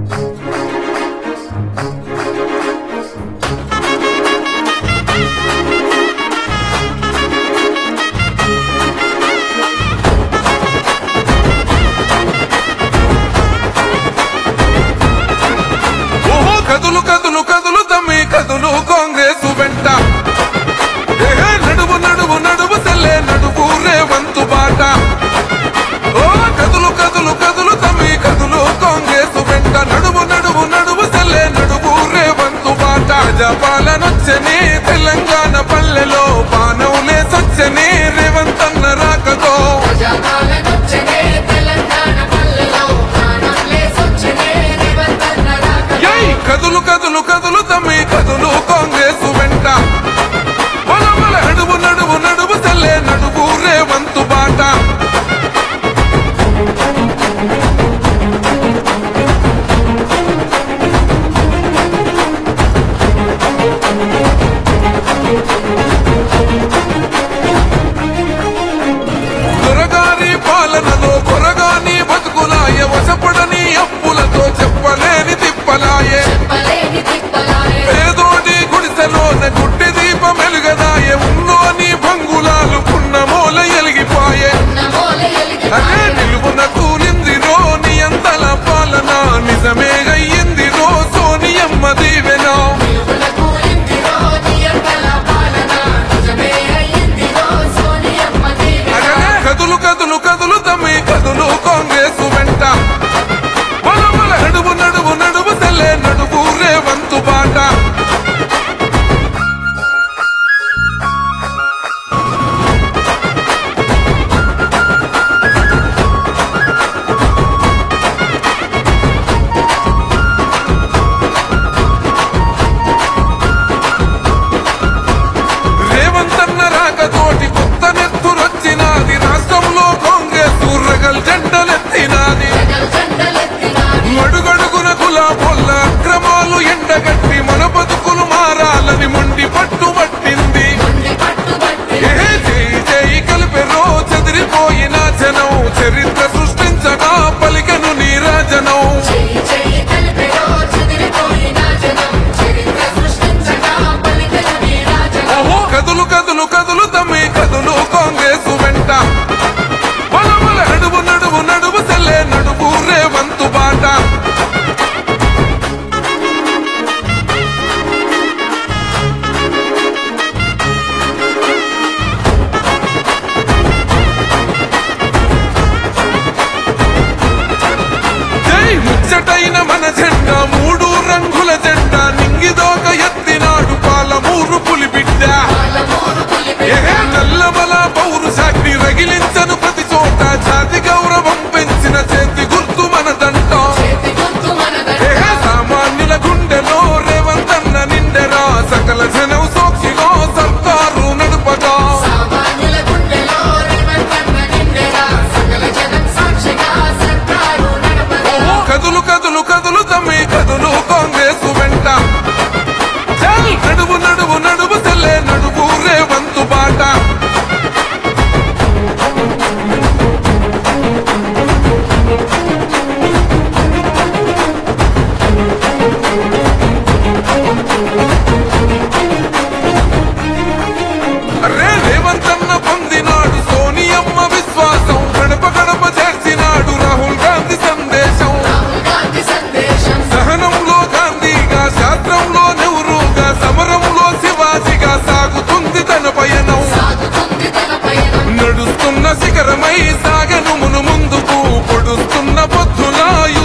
ఓహో కదులు కదులు కదులు తమ్మి కదులు కాంగ్రెస్ వెంట ఏహే నడువు నడువు నడువు సెల్లే నడువు రేవంతు బాట ఓ కదులు కదులు కదులు తమ్మి కదులు కాంగ్రెస్ వెంట నడువు నడువు నడువు సెల్లే నడువు రేవంతు బాట జపాలనొచ్చని తెలంగాణ పల్లెలో పానవులే సొచ్చని రేవంతన్న రాకతో ప్రజాపాలనొచ్చనే తెలంగాణ పల్లెలో ప్రాణంలే సొచ్చనే రేవంతన్న రాకతో. యై కదులు కదులు కదులు తమ్మి కదులు కాంగ్రెస్ వెంట బల బల నడువు నడువు నడువు సెల్లే నడువు రేవంతు బాట దొరగారి పాలనలో కొరగాని బతుకులాయ వశపడని అప్పులతో చెప్పలేని తిప్పలాయే చెప్పలేని తిప్పలాయే పేదోడి గుడిసెలోన గుడ్డి దీపం ఎలుగదాయే ఉన్నోని భంగులాలు పున్నమూల ఎలిగిపాయే నమోల ఎలిగి అదే నిలువున కూలింది రో నియంతల పాలన నిజమే అయ్యింది రో సోనియమ్మ దీవెన నిలువున కూలిందిరో నియంతల పాలన. నిజమే అయ్యిందిరో సోనియమ్మ దీవెన. అగనే కదులు కదులు కదులు తమ్మి కదులు కాంగ్రెస్ వెంట బల బల నడువు నడువు నడువు తెల్లే నడువు రేవంతు బాట రేవంతన్న రాకతోటి కొత్త నెత్తురొచ్చినాది రాష్ట్రంలో కాంగ్రెస్ రగల్ జెండలెత్తినాది జగల్ జెండలెత్తినాది. అడుగడుగున గులాబొల్ల అక్రమాలు ఎండగట్టి మన బతుకులు మారాలని మొండి పట్టుబట్టింది ఉండి పట్టుబట్టి ఏ చేయి చేయి కలిపెరో చెదిరిపోయిన జనం చరిత్ర సృష్టించగా పలికను నీరాజనం చెయ్యి చెయ్యి కలిపెరో చెదిరిపోయిన జనం. చరిత్ర సృష్టించగా పలికలు నీరాజనం. ఓహో కదులు కదులు కదులు తమ్మి కదులు కాంగ్రెస్ వెంట బల బల నడువు నడువు నడువు సెల్లే నడువు రేవంతు బాట జై ముచ్చటైన మన జెండా మూడు రంగుల జెండా నింగిదోక ఎత్తినాడు పాలమూరు పులిబిడ్డ పాలమూరు పులిబిడ్డ. ఏహే నల్లమల పౌరుషాగ్ని రగిలించను ప్రతి చోట జాతి గౌరవం పెంచిన చేతి గుర్తు మనదంట చేతి గుర్తు మనదంట. ఏహే సామాన్యుల గుండెలో రేవంతన్న నిండెరా సకల జనం సోక్షిలో సర్కారు నడుపగా సామాన్యుల గుండెలో రేవంతన్న నిండెరా. సకల జనం సాక్షిగా సర్కారు నడపగా. ఓహో కదులు కదులు కదులు తమ్మి కదులు కాంగ్రెస్ వెంట చల్ నడువు నడువు నడువు తెల్లే నడువు రేవంతు బాట అరే రేవంతన్న పొందినాడు సోనియమ్మ విశ్వాసం గడప గడప చేర్చినాడు రాహుల్ గాంధీ సందేశం రాహుల్ గాంధీ సందేశం సహనంలో గాంధీగా శాస్త్రంలో నెహ్రూగా సమరంలో శివాజీగా సాగుతుంది తన పయనం సాగుతుంది తన పయనం నడుస్తున్న శిఖరమై సాగను మును ముందుకు పొడుస్తున్న పొద్దులా